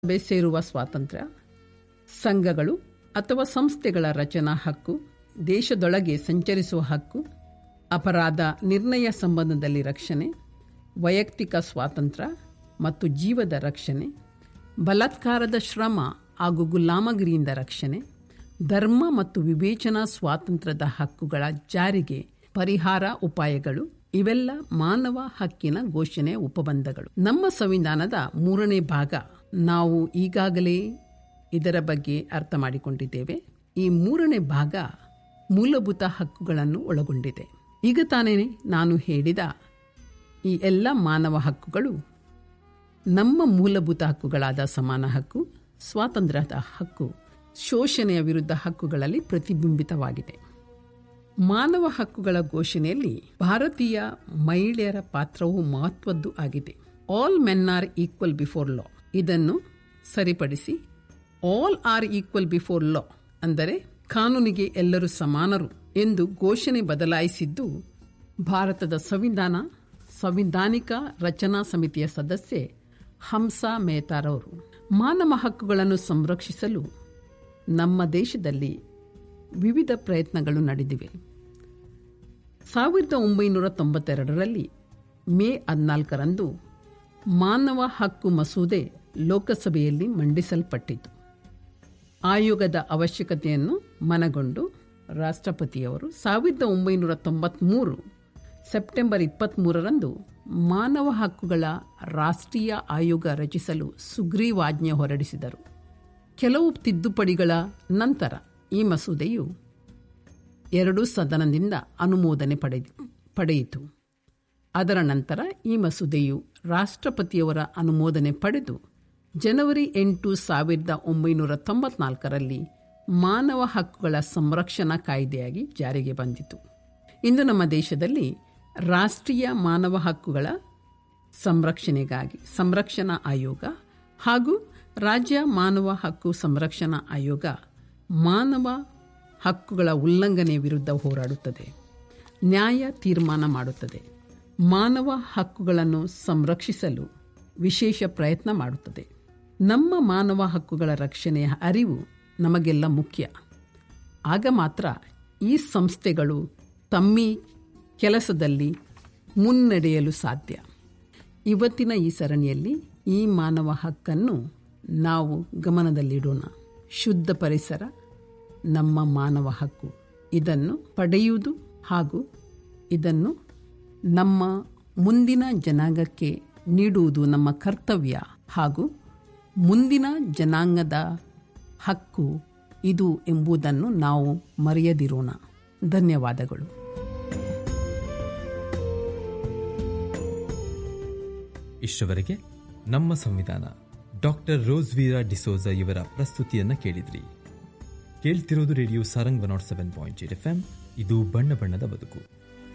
ಸಭೆ ಸೇರುವ ಸ್ವಾತಂತ್ರ್ಯ ಸಂಘಗಳು ಅಥವಾ ಸಂಸ್ಥೆಗಳ ರಚನಾ ಹಕ್ಕು ದೇಶದೊಳಗೆ ಸಂಚರಿಸುವ ಹಕ್ಕು ಅಪರಾಧ ನಿರ್ಣಯ ಸಂಬಂಧದಲ್ಲಿ ರಕ್ಷಣೆ ವೈಯಕ್ತಿಕ ಸ್ವಾತಂತ್ರ್ಯ ಮತ್ತು ಜೀವದ ರಕ್ಷಣೆ ಬಲಾತ್ಕಾರದ ಶ್ರಮ ಹಾಗೂ ಗುಲಾಮಗಿರಿಯಿಂದ ರಕ್ಷಣೆ ಧರ್ಮ ಮತ್ತು ವಿವೇಚನಾ ಸ್ವಾತಂತ್ರ್ಯದ ಹಕ್ಕುಗಳ ಜಾರಿಗೆ ಪರಿಹಾರ ಉಪಾಯಗಳು ಇವೆಲ್ಲ ಮಾನವ ಹಕ್ಕಿನ ಘೋಷಣೆಯ ಉಪಬಂಧಗಳು ನಮ್ಮ ಸಂವಿಧಾನದ ಮೂರನೇ ಭಾಗ ನಾವು ಈಗಾಗಲೇ ಇದರ ಬಗ್ಗೆ ಅರ್ಥ ಮಾಡಿಕೊಂಡಿದ್ದೇವೆ ಈ ಮೂರನೇ ಭಾಗ ಮೂಲಭೂತ ಹಕ್ಕುಗಳನ್ನು ಒಳಗೊಂಡಿದೆ ಈಗ ತಾನೇ ನಾನು ಹೇಳಿದ ಈ ಎಲ್ಲ ಮಾನವ ಹಕ್ಕುಗಳು ನಮ್ಮ ಮೂಲಭೂತ ಹಕ್ಕುಗಳಾದ ಸಮಾನ ಹಕ್ಕು ಸ್ವಾತಂತ್ರ್ಯದ ಹಕ್ಕು ಶೋಷಣೆಯ ವಿರುದ್ಧ ಹಕ್ಕುಗಳಲ್ಲಿ ಪ್ರತಿಬಿಂಬಿತವಾಗಿದೆ ಮಾನವ ಹಕ್ಕುಗಳ ಘೋಷಣೆಯಲ್ಲಿ ಭಾರತೀಯ ಮಹಿಳೆಯರ ಪಾತ್ರವು ಮಹತ್ವದ್ದು ಆಗಿದೆ all men are equal before law ಇದನ್ನು ಸರಿಪಡಿಸಿ all are equal before law ಅಂದರೆ ಕಾನೂನಿಗೆ ಎಲ್ಲರೂ ಸಮಾನರು ಎಂದು ಘೋಷಣೆ ಬದಲಾಯಿಸಿದ್ದು ಭಾರತದ ಸಂವಿಧಾನ ಸಂವಿಧಾನಿಕ ರಚನಾ ಸಮಿತಿಯ ಸದಸ್ಯೆ ಹಂಸಾ ಮೆಹತಾರವರು ಮಾನವ ಹಕ್ಕುಗಳನ್ನು ಸಂರಕ್ಷಿಸಲು ನಮ್ಮ ದೇಶದಲ್ಲಿ ವಿವಿಧ ಪ್ರಯತ್ನಗಳು ನಡೆದಿವೆ ಸಾವಿರದ ಒಂಬೈನೂರ ತೊಂಬತ್ತೆರಡರಲ್ಲಿ ಮೇ ಹದಿನಾಲ್ಕರಂದು ಮಾನವ ಹಕ್ಕು ಮಸೂದೆ ಲೋಕಸಭೆಯಲ್ಲಿ ಮಂಡಿಸಲ್ಪಟ್ಟಿತು ಆಯೋಗದ ಅವಶ್ಯಕತೆಯನ್ನು ಮನಗೊಂಡು ರಾಷ್ಟ್ರಪತಿಯವರು ಸಾವಿರದ ಒಂಬೈನೂರ ತೊಂಬತ್ಮೂರು ಸೆಪ್ಟೆಂಬರ್ ಇಪ್ಪತ್ತ್ಮೂರರಂದು ಮಾನವ ಹಕ್ಕುಗಳ ರಾಷ್ಟ್ರೀಯ ಆಯೋಗ ರಚಿಸಲು ಸುಗ್ರೀವಾಜ್ಞೆ ಹೊರಡಿಸಿದರು ಕೆಲವು ತಿದ್ದುಪಡಿಗಳ ನಂತರ ಈ ಮಸೂದೆಯು ಎರಡೂ ಸದನದಿಂದ ಅನುಮೋದನೆ ಪಡೆದು ಪಡೆಯಿತು ಅದರ ನಂತರ ಈ ಮಸೂದೆಯು ರಾಷ್ಟ್ರಪತಿಯವರ ಅನುಮೋದನೆ ಪಡೆದು ಜನವರಿ ಎಂಟು ಸಾವಿರದ ಒಂಬೈನೂರ ತೊಂಬತ್ನಾಲ್ಕರಲ್ಲಿ ಮಾನವ ಹಕ್ಕುಗಳ ಸಂರಕ್ಷಣಾ ಕಾಯ್ದೆಯಾಗಿ ಜಾರಿಗೆ ಬಂದಿತು ಇಂದು ನಮ್ಮ ದೇಶದಲ್ಲಿ ರಾಷ್ಟ್ರೀಯ ಮಾನವ ಹಕ್ಕುಗಳ ಸಂರಕ್ಷಣೆಗಾಗಿ ಸಂರಕ್ಷಣಾ ಆಯೋಗ ಹಾಗೂ ರಾಜ್ಯ ಮಾನವ ಹಕ್ಕು ಸಂರಕ್ಷಣಾ ಆಯೋಗ ಮಾನವ ಹಕ್ಕುಗಳ ಉಲ್ಲಂಘನೆ ವಿರುದ್ಧ ಹೋರಾಡುತ್ತದೆ ನ್ಯಾಯ ತೀರ್ಮಾನ ಮಾಡುತ್ತದೆ ಮಾನವ ಹಕ್ಕುಗಳನ್ನು ಸಂರಕ್ಷಿಸಲು ವಿಶೇಷ ಪ್ರಯತ್ನ ಮಾಡುತ್ತದೆ ನಮ್ಮ ಮಾನವ ಹಕ್ಕುಗಳ ರಕ್ಷಣೆಯ ಅರಿವು ನಮಗೆಲ್ಲ ಮುಖ್ಯ ಆಗ ಮಾತ್ರ ಈ ಸಂಸ್ಥೆಗಳು ತಮ್ಮಿ ಕೆಲಸದಲ್ಲಿ ಮುನ್ನಡೆಯಲು ಸಾಧ್ಯ ಇವತ್ತಿನ ಈ ಸರಣಿಯಲ್ಲಿ ಈ ಮಾನವ ಹಕ್ಕನ್ನು ನಾವು ಗಮನದಲ್ಲಿಡೋಣ ಶುದ್ಧ ಪರಿಸರ ನಮ್ಮ ಮಾನವ ಹಕ್ಕು ಇದನ್ನು ಪಡೆಯುವುದು ಹಾಗೂ ಇದನ್ನು ನಮ್ಮ ಮುಂದಿನ ಜನಾಂಗಕ್ಕೆ ನೀಡುವುದು ನಮ್ಮ ಕರ್ತವ್ಯ ಹಾಗೂ ಮುಂದಿನ ಜನಾಂಗದ ಹಕ್ಕು ಇದು ಎಂಬುದನ್ನು ನಾವು ಮರೆಯದಿರೋಣ ಧನ್ಯವಾದಗಳು ಇಷ್ಟವರೆಗೆ ನಮ್ಮ ಸಂವಿಧಾನ ಡಾಕ್ಟರ್ ರೋಸ್ವೀರಾ ಡಿಸೋಜ ಇವರ ಪ್ರಸ್ತುತಿಯನ್ನ ಕೇಳಿದ್ರಿ ಕೇಳ್ತಿರೋದು radio Sarang one not seven point eight F M ಇದು ಬಣ್ಣ ಬಣ್ಣದ ಬದುಕು